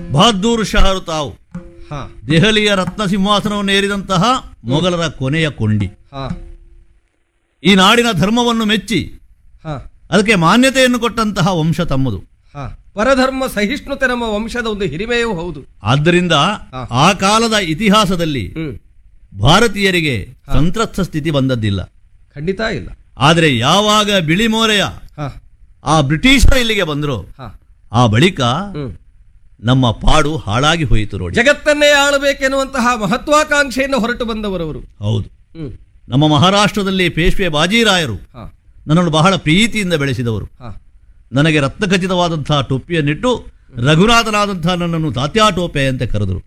ಬಹದ್ದೂರ್ ಶಹರು ತಾವು ಹಾ ದೆಹಲಿಯ ರತ್ನ ಸಿಂಹಾಸನವನ್ನು ಏರಿದಂತಹ ಮೊಘಲರ ಕೊನೆಯ ಕೊಂಡಿ ಹಾ ಈ ನಾಡಿನ ಧರ್ಮವನ್ನು ಮೆಚ್ಚಿ ಹಾ ಅದಕ್ಕೆ ಮಾನ್ಯತೆಯನ್ನು ಕೊಟ್ಟಂತಹ ವಂಶ ತಮ್ಮದು ಹಾ ಪರಧರ್ಮ ಸಹಿಷ್ಣುತೆ ನಮ್ಮ ವಂಶದ ಒಂದು ಹಿರಿಮೆಯೂ ಹೌದು ಆದ್ದರಿಂದ ಹಾ. ಆ ಕಾಲದ ಇತಿಹಾಸದಲ್ಲಿ ಹ್ಮ್ ಭಾರತೀಯರಿಗೆ ಸಂತ್ರಸ್ತ ಸ್ಥಿತಿ ಬಂದದ್ದಿಲ್ಲ ಖಂಡಿತ ಇಲ್ಲ ಆದರೆ ಯಾವಾಗ ಬಿಳಿಮೋರೆಯ ಹಾ ಆ ಬ್ರಿಟಿಷರು ಇಲ್ಲಿಗೆ ಬಂದರು ಹಾ ಆ ಬಳಿಕ ಹ್ಮ್ ನಮ್ಮ ಪಾಡು ಹಾಳಾಗಿ ಹೋಯಿತು ನೋಡಿ ಜಗತ್ತನ್ನೇ ಆಳಬೇಕೆನ್ನುವಂತಹ ಮಹತ್ವಾಕಾಂಕ್ಷೆಯನ್ನು ಹೊರಟು ಬಂದವರವರು ಹೌದು ಹ್ಮ್ ನಮ್ಮ ಮಹಾರಾಷ್ಟ್ರದಲ್ಲಿ ಪೇಶ್ವೆ ಬಾಜಿರಾಯರು ಹಾ ನನ್ನನ್ನು ಬಹಳ ಪ್ರೀತಿಯಿಂದ ಬೆಳೆಸಿದವರು ಹಾ ನನಗೆ ರತ್ನಖಚಿತವಾದಂತಹ ಟೊಪ್ಪಿಯನ್ನಿಟ್ಟು ರಘುನಾಥನಾದಂತಹ ನನ್ನನ್ನು ತಾತ್ಯಾ ಟೋಪೆ ಅಂತ ಕರೆದರು